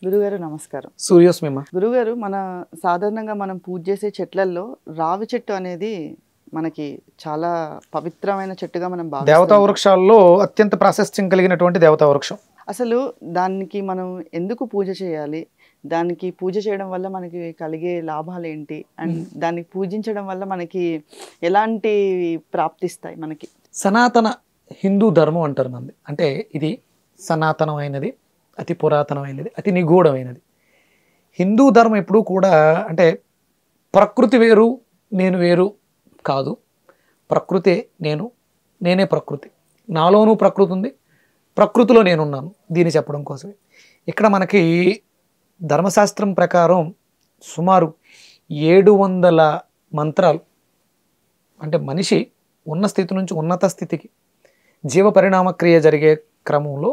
గురుగారు నమస్కారం సూర్యోస్మిమ గురుగారు మన సాధారణంగా మనం పూజ చేసే చెట్లల్లో రావి చెట్టు అనేది మనకి చాలా పవిత్రమైన చెట్టుగా మనం దేవతా భావిస్తాం వృక్షాల్లో అత్యంత ప్రాశస్త్యం కలిగినటువంటి దేవతా వృక్షం అసలు దానికి మనం ఎందుకు పూజ చేయాలి దానికి పూజ చేయడం వల్ల మనకి కలిగే లాభాలు ఏంటి అండ్ దాన్ని పూజించడం వల్ల మనకి ఎలాంటి ప్రాప్తిస్తాయి మనకి సనాతన హిందూ ధర్మం అంటారు మంది అంటే ఇది సనాతనమైనది అతి పురాతనమైనది అతి నిగూఢమైనది హిందూ ధర్మం ఎప్పుడూ కూడా అంటే ప్రకృతి వేరు నేను వేరు కాదు ప్రకృతే నేను నేనే ప్రకృతి నాలోనూ ప్రకృతి ఉంది ప్రకృతిలో నేనున్నాను దీన్ని చెప్పడం కోసమే ఇక్కడ మనకి ధర్మశాస్త్రం ప్రకారం సుమారు ఏడు వందల మంత్రాలు అంటే మనిషి ఉన్న స్థితి నుంచి ఉన్నత స్థితికి జీవ పరిణామ క్రియ జరిగే క్రమంలో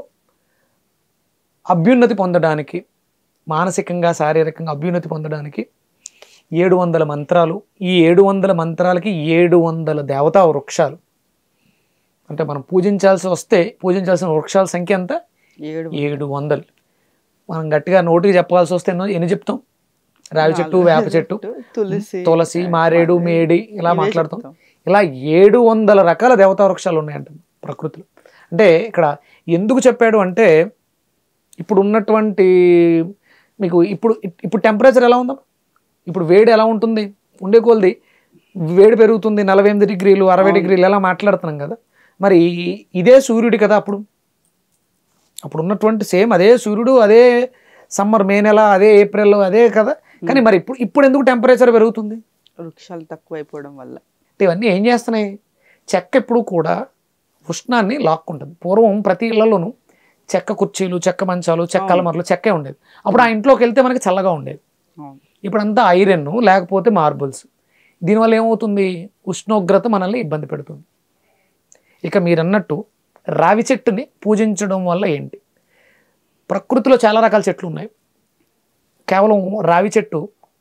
అభ్యున్నతి పొందడానికి మానసికంగా శారీరకంగా అభ్యున్నతి పొందడానికి ఏడు వందల మంత్రాలు ఈ ఏడు వందల మంత్రాలకి ఏడు వందల దేవతా వృక్షాలు అంటే మనం పూజించాల్సి వస్తే పూజించాల్సిన వృక్షాల సంఖ్య ఎంత ఏడు ఏడు వందలు మనం గట్టిగా నోటికి చెప్పాల్సి వస్తే ఎన్నో ఎన్ని చెప్తాం రావి చెట్టు వేప చెట్టు తులసి తులసి మారేడు మేడి ఇలా ఇవే మాట్లాడతాం చెప్తాం. ఇలా ఏడు వందల రకాల దేవతా వృక్షాలు ఉన్నాయంట ప్రకృతిలో అంటే ఇక్కడ ఎందుకు చెప్పాడు అంటే ఇప్పుడు ఉన్నటువంటి మీకు ఇప్పుడు ఇప్పుడు టెంపరేచర్ ఎలా ఉందా ఇప్పుడు వేడి ఎలా ఉంటుంది ఉండే కొలది వేడి పెరుగుతుంది నలభై ఎనిమిది డిగ్రీలు అరవై డిగ్రీలు ఎలా మాట్లాడుతున్నాం కదా మరి ఇదే సూర్యుడి కదా అప్పుడు అప్పుడు ఉన్నటువంటి సేమ్ అదే సూర్యుడు అదే సమ్మర్ మే నెల అదే ఏప్రిల్ అదే కదా కానీ మరి ఇప్పుడు ఇప్పుడు ఎందుకు టెంపరేచర్ పెరుగుతుంది వృక్షాలు తక్కువైపోవడం వల్ల అంటే ఇవన్నీ ఏం చేస్తున్నాయి చెక్క ఎప్పుడు కూడా ఉష్ణాన్ని లాక్కుంటుంది పూర్వం ప్రతి ఇళ్లలోనూ చెక్క కుర్చీలు చెక్క మంచాలు చెక్క అలమరలు చెక్కే ఉండేది అప్పుడు ఆ ఇంట్లోకి వెళ్తే మనకి చల్లగా ఉండేది అవును. ఇప్పుడంతా ఐరన్ లేకపోతే మార్బుల్స్ దీనివల్ల ఏమవుతుంది ఉష్ణోగ్రత మనల్ని ఇబ్బంది పెడుతుంది ఇక మీరు అన్నట్టు రావి చెట్టుని పూజించడం వల్ల ఏంటి ప్రకృతిలో చాలా రకాల చెట్లు ఉన్నాయి కేవలం రావి చెట్టు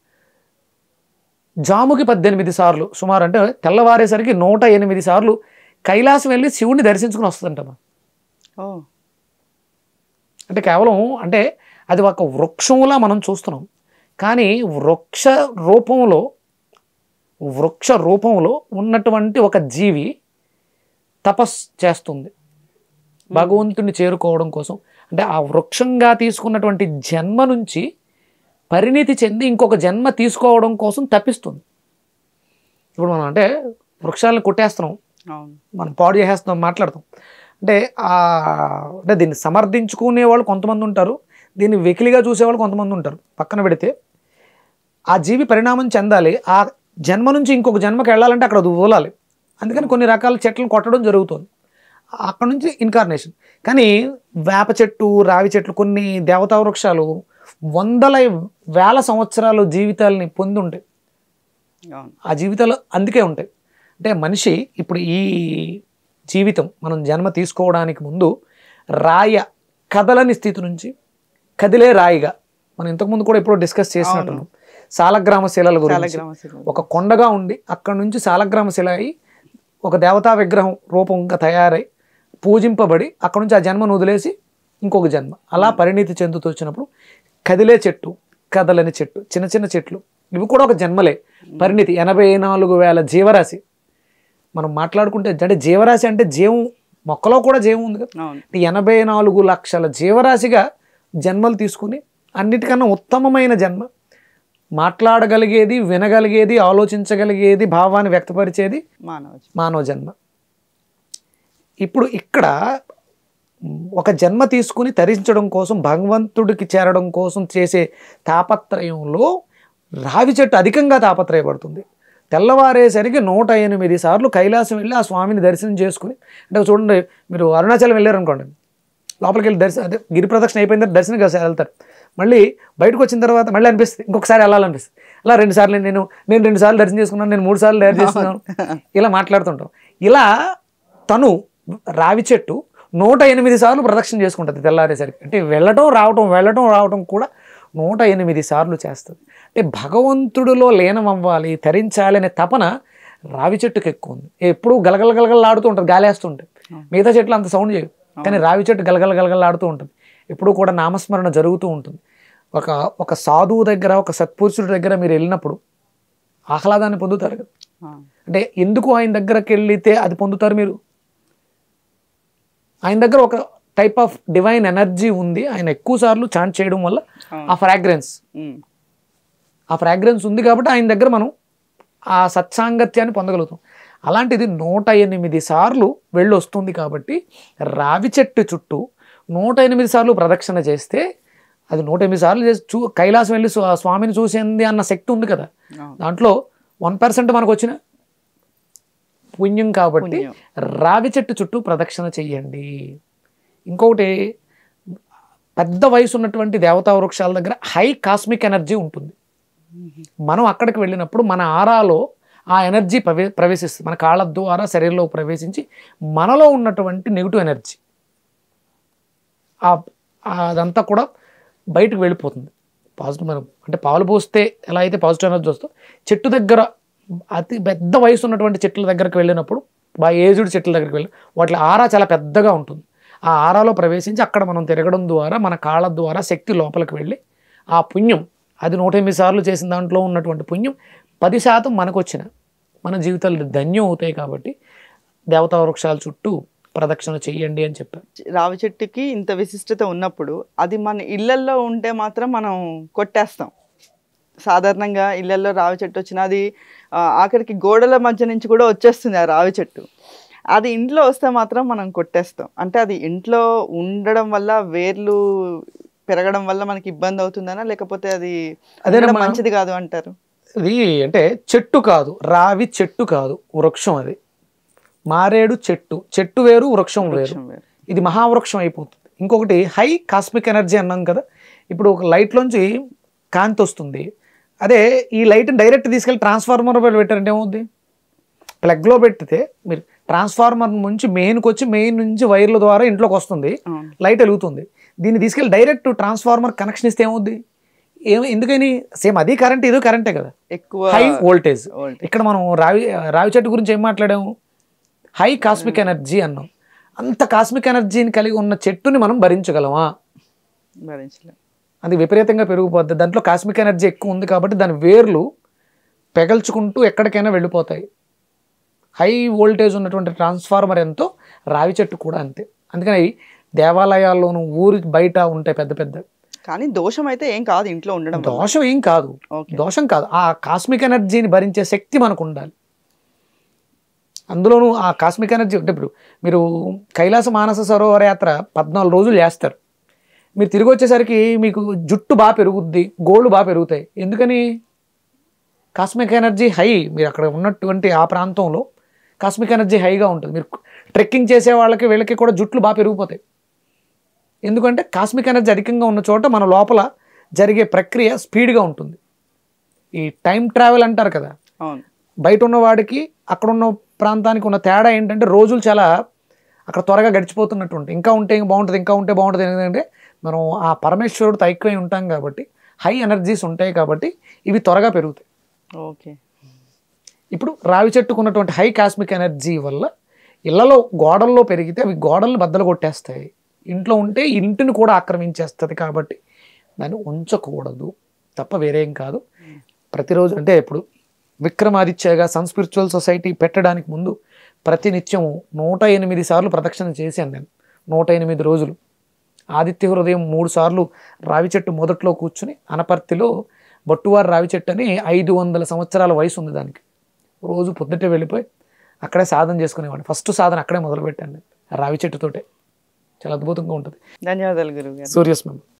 జాముకి పద్దెనిమిది సార్లు సుమారు అంటే తెల్లవారేసరికి నూట ఎనిమిది సార్లు కైలాసం వెళ్ళి శివుణ్ణి దర్శించుకుని వస్తుందంట మనం. ఓ అంటే కేవలం అంటే అది ఒక వృక్షంలా మనం చూస్తున్నాం కానీ వృక్ష రూపంలో వృక్ష రూపంలో ఉన్నటువంటి ఒక జీవి తపస్ చేస్తుంది భగవంతుని చేరుకోవడం కోసం అంటే ఆ వృక్షంగా తీసుకున్నటువంటి జన్మ నుంచి పరిణితి చెంది ఇంకొక జన్మ తీసుకోవడం కోసం తప్పిస్తుంది ఇప్పుడు మనం అంటే వృక్షాలను కొట్టేస్తున్నాం అవును మనం పాడు చేసేస్తున్నాం మాట్లాడతాం అంటే ఆ అంటే దీన్ని సమర్థించుకునే వాళ్ళు కొంతమంది ఉంటారు దీన్ని వెకిలిగా చూసేవాళ్ళు కొంతమంది ఉంటారు పక్కన పెడితే ఆ జీవి పరిణామం చెందాలి ఆ జన్మ నుంచి ఇంకొక జన్మకి వెళ్ళాలంటే అక్కడ దూలాలి అందుకని కొన్ని రకాల చెట్లను కొట్టడం జరుగుతుంది అక్కడ నుంచి ఇన్కార్నేషన్ కానీ వేప చెట్టు రావి చెట్లు కొన్ని దేవతా వృక్షాలు వందల వేల సంవత్సరాలు జీవితాలని పొంది ఉంటాయి అవును ఆ జీవితాలు అందుకే ఉంటాయి అంటే మనిషి ఇప్పుడు ఈ జీవితం మనం జన్మ తీసుకోవడానికి ముందు రాయ కదలని స్థితి నుంచి కదిలే రాయిగా మనం ఇంతకుముందు కూడా ఇప్పుడు డిస్కస్ చేసినట్టున్నాం సాలగ్రామ శిలల చాలా గురించి గ్రామశిల్పం. ఒక కొండగా ఉండి అక్కడ నుంచి సాలగ్రామ శిల అయి ఒక దేవతా విగ్రహం రూపంగా తయారై పూజింపబడి అక్కడ నుంచి ఆ జన్మను వదిలేసి ఇంకొక జన్మ అలా పరిణితి చెందుతూ వచ్చినప్పుడు కదిలే చెట్టు కదలని చెట్టు చిన్న చిన్న చెట్లు ఇవి కూడా ఒక జన్మలే పరిణితి ఎనభై నాలుగు వేల జీవరాశి మనం మాట్లాడుకుంటే అంటే జీవరాశి అంటే జీవం మొక్కలో కూడా జీవం ఉంది కదా అవును అంటే ఎనభై నాలుగు లక్షల జీవరాశిగా జన్మలు తీసుకుని అన్నిటికన్నా ఉత్తమమైన జన్మ మాట్లాడగలిగేది వినగలిగేది ఆలోచించగలిగేది భావాన్ని వ్యక్తపరిచేది మానవ జీవితం. మానవ జన్మ ఇప్పుడు ఇక్కడ ఒక జన్మ తీసుకుని తరించడం కోసం భగవంతుడికి చేరడం కోసం చేసే తాపత్రయంలో రావి చెట్టు అధికంగా తాపత్రయపడుతుంది తెల్లవారేసరికి నూట ఎనిమిది సార్లు కైలాసం వెళ్ళి ఆ స్వామిని దర్శనం చేసుకుని అంటే చూడండి మీరు అరుణాచలం వెళ్ళారనుకోండి లోపలికి వెళ్ళి దర్శనం అదే గిరి ప్రదక్షిణ అయిపోయిన తర్వాత దర్శనం కలిసి వెళ్తారు మళ్ళీ బయటకు వచ్చిన తర్వాత మళ్ళీ అనిపిస్తుంది ఇంకొకసారి వెళ్ళాలనిపిస్తుంది అలా రెండు సార్లు నేను నేను రెండు సార్లు దర్శనం చేసుకున్నాను నేను మూడు సార్లు దర్శనం చేసుకున్నాను ఇలా మాట్లాడుతుంటాం ఇలా తను రావి చెట్టు నూట ఎనిమిది సార్లు ప్రదక్షిణ చేసుకుంటుంది తెల్లారేసరికి అంటే వెళ్ళటం రావటం వెళ్ళటం రావటం కూడా నూట ఎనిమిది సార్లు చేస్తుంది అంటే భగవంతుడిలో లీనం అవ్వాలి తరించాలి అనే తపన రావి చెట్టుకి ఎక్కువ ఉంది ఎప్పుడు గలగల గలగలాడుతూ ఉంటుంది గాలేస్తుంటే మిగతా చెట్లు అంత సౌండ్ చేయవు కానీ రావి చెట్టు గలగల గలగలాడుతూ ఉంటుంది ఎప్పుడూ కూడా నామస్మరణ జరుగుతూ ఉంటుంది ఒక ఒక సాధువు దగ్గర ఒక సత్పురుషుడి దగ్గర మీరు వెళ్ళినప్పుడు ఆహ్లాదాన్ని పొందుతారు కదా ఆ, అంటే ఎందుకు ఆయన దగ్గరకు వెళ్తే అది పొందుతారు మీరు ఆయన దగ్గర ఒక టైప్ ఆఫ్ డివైన్ ఎనర్జీ ఉంది ఆయన ఎక్కువ సార్లు చాంట్ చేయడం వల్ల ఆ, ఆ ఫ్రాగ్రెన్స్ ఉమ్, ఆ ఫ్రాగ్రెన్స్ ఉంది కాబట్టి ఆయన దగ్గర మనం ఆ సత్సాంగత్యాన్ని పొందగలుగుతాం అలాంటిది నూట ఎనిమిది సార్లు వెళ్ళి వస్తుంది కాబట్టి రావి చెట్టు చుట్టూ నూట ఎనిమిది సార్లు ప్రదక్షిణ చేస్తే అది నూట ఎనిమిది సార్లు చేసి చూ కైలాసం వెళ్ళి స్వా- స్వామిని చూసింది అన్న శక్తి ఉంది కదా అవును. దాంట్లో వన్ పర్సెంట్ మనకు వచ్చిన పుణ్యం కాబట్టి పుణ్యం. రావి చెట్టు చుట్టూ ప్రదక్షిణ చెయ్యండి ఇంకొకటి పెద్ద వయసు ఉన్నటువంటి దేవతా వృక్షాల దగ్గర హై కాస్మిక్ ఎనర్జీ ఉంటుంది మనం అక్కడికి వెళ్ళినప్పుడు మన ఆరాలో ఆ ఎనర్జీ ప్రవే ప్రవేశిస్తుంది మన కాళ్ళ ద్వారా శరీరంలో ప్రవేశించి మనలో ఉన్నటువంటి నెగిటివ్ ఎనర్జీ ఆ- ఆ అదంతా కూడా బయటకు వెళ్ళిపోతుంది పాజిటివ్ మనం అంటే పాలు పోస్తే ఎలా అయితే పాజిటివ్ ఎనర్జీ వస్తుందో చెట్టు దగ్గర అతి పెద్ద వయసు ఉన్నటువంటి చెట్ల దగ్గరకు వెళ్ళినప్పుడు బాగా ఏజ్డ్ చెట్ల దగ్గరికి వెళ్ళి వాటి ఆరా చాలా పెద్దగా ఉంటుంది ఆ ఆరాలో ప్రవేశించి అక్కడ మనం తిరగడం ద్వారా మన కాళ్ళ ద్వారా శక్తి లోపలికి వెళ్ళి ఆ పుణ్యం అది నూట ఎనిమిది సార్లు చేసిన దాంట్లో ఉన్నటువంటి పుణ్యం పది శాతం మనకు వచ్చిన మన జీవితాలు ధన్యం అవుతాయి కాబట్టి దేవతా వృక్షాల చుట్టూ ప్రదక్షిణ చెయ్యండి అని చెప్పారు రావి చెట్టుకి ఇంత విశిష్టత ఉన్నప్పుడు అది మన ఇళ్ళల్లో ఉంటే మాత్రం మనం కొట్టేస్తాం సాధారణంగా ఇళ్ళల్లో రావి చెట్టు వచ్చిన అది ఆ, ఆఖరికి గోడల మధ్య నుంచి కూడా వచ్చేస్తుంది ఆ రావి చెట్టు అది ఇంట్లో వస్తే మాత్రం మనం కొట్టేస్తాం అంటే అది ఇంట్లో ఉండడం వల్ల వేర్లు పెరగడం వల్ల మనకి ఇబ్బంది అవుతుందనా లేకపోతే అది అదేనమ్మా. ఉండడం మంచిది కాదు అంటారు ఇది అంటే చెట్టు కాదు రావి చెట్టు కాదు వృక్షం అది మారేడు చెట్టు చెట్టు వేరు వృక్షం వేరు వృక్షం వేరు. ఇది మహావృక్షం అయిపోతుంది ఇంకొకటి హై కాస్మిక్ ఎనర్జీ అన్నాం కదా ఇప్పుడు ఒక లైట్లోంచి కాంతి వస్తుంది అదే ఈ లైట్ని డైరెక్ట్ తీసుకెళ్ళి ట్రాన్స్ఫార్మర్ పెట్టారంటే ఏమవుద్ది ప్లగ్లో పెడితే మీరు ట్రాన్స్ఫార్మర్ నుంచి మెయిన్కి వచ్చి మెయిన్ నుంచి వైర్ల ద్వారా ఇంట్లోకి వస్తుంది అవును. లైట్ వెలుగుతుంది దీన్ని తీసుకెళ్ళి డైరెక్ట్ ట్రాన్స్ఫార్మర్ కనెక్షన్ ఇస్తే ఏమవుద్ది ఏం ఎందుకని సేమ్ అది కరెంట్ ఇది కరెంటే కదా ఎక్కువ హై వోల్టేజ్ voltage. ఇక్కడ మనం రావి రావి చెట్టు గురించి ఏం మాట్లాడాము హై కాస్మిక్ ఎనర్జీ అన్నాం అంత కాస్మిక్ ఎనర్జీని కలిగి ఉన్న చెట్టుని మనం భరించగలమా భరించలేం అది విపరీతంగా పెరిగిపోద్ది దాంట్లో కాస్మిక్ ఎనర్జీ ఎక్కువ ఉంది కాబట్టి దాని వేర్లు పెగల్చుకుంటూ ఎక్కడికైనా వెళ్ళిపోతాయి హై వోల్టేజ్ ఉన్నటువంటి ట్రాన్స్ఫార్మర్ ఎంతో రావి చెట్టు కూడా అంతే అందుకని అవి దేవాలయాల్లోనూ ఊరి బయట ఉంటాయి పెద్ద పెద్ద కానీ దోషం అయితే ఏం కాదు ఇంట్లో ఉండడం వల్ల. దోషం ఏం కాదు ఓకే దోషం కాదు ఆ కాస్మిక్ ఎనర్జీని భరించే శక్తి మనకు ఉండాలి అందులోనూ ఆ కాస్మిక్ ఎనర్జీ అంటే ఇప్పుడు మీరు కైలాస మానస సరోవర యాత్ర పద్నాలుగు రోజులు చేస్తారు మీరు తిరిగి వచ్చేసరికి మీకు జుట్టు బాగా పెరుగుద్ది గోళ్ళు బాగా పెరుగుతాయి ఎందుకని కాస్మిక్ ఎనర్జీ హై మీరు అక్కడ ఉన్నటువంటి ఆ ప్రాంతంలో కాస్మిక్ ఎనర్జీ హైగా ఉంటుంది మీరు ట్రెక్కింగ్ చేసే వాళ్ళకి వీళ్ళకి కూడా జుట్లు బాగా పెరిగిపోతాయి ఎందుకంటే కాస్మిక్ ఎనర్జీ అధికంగా ఉన్న చోట మన లోపల జరిగే ప్రక్రియ స్పీడ్గా ఉంటుంది ఈ టైం ట్రావెల్ అంటారు కదా అవును బయట ఉన్న వాడికి అక్కడ ఉన్న ప్రాంతానికి ఉన్న తేడా ఏంటంటే రోజులు చాలా అక్కడ త్వరగా గడిచిపోతున్నట్టు ఉంటాయి ఇంకా ఉంటే ఇంకా బాగుంటుంది ఇంకా ఉంటే బాగుంటుంది ఎందుకంటే మనం ఆ పరమేశ్వరుడితో ఐక్యమై ఉంటాం కాబట్టి హై ఎనర్జీస్ ఉంటాయి కాబట్టి ఇవి త్వరగా పెరుగుతాయి ఓకే ఇప్పుడు రావి చెట్టుకున్నటువంటి హై కాస్మిక్ ఎనర్జీ వల్ల ఇళ్లలో గోడల్లో పెరిగితే అవి గోడల్ని బద్దలు కొట్టేస్తాయి ఇంట్లో ఉంటే ఇంటిని కూడా ఆక్రమించేస్తుంది కాబట్టి దాన్ని ఉంచకూడదు తప్ప వేరేం కాదు ప్రతిరోజు అంటే ఇప్పుడు విక్రమాదిత్యగా సన్ స్పిరిచువల్ సొసైటీ పెట్టడానికి ముందు ప్రతినిత్యం నూట ఎనిమిది సార్లు ప్రదక్షిణ చేశాను నేను నూట ఎనిమిది రోజులు ఆదిత్య హృదయం మూడు సార్లు రావి చెట్టు మొదట్లో కూర్చుని అనపర్తిలో బొట్టువారి రావి చెట్టు అని ఐదు వందల సంవత్సరాల వయసు ఉంది దానికి రోజు పొద్దుటే వెళ్ళిపోయి అక్కడే సాధన చేసుకునేవాడిని ఫస్ట్ సాధన అక్కడే మొదలుపెట్టాను నేను రావి చెట్టుతోటే చాలా అద్భుతంగా ఉంటుంది ధన్యవాదాలు గురువు గారు సూర్యస్మం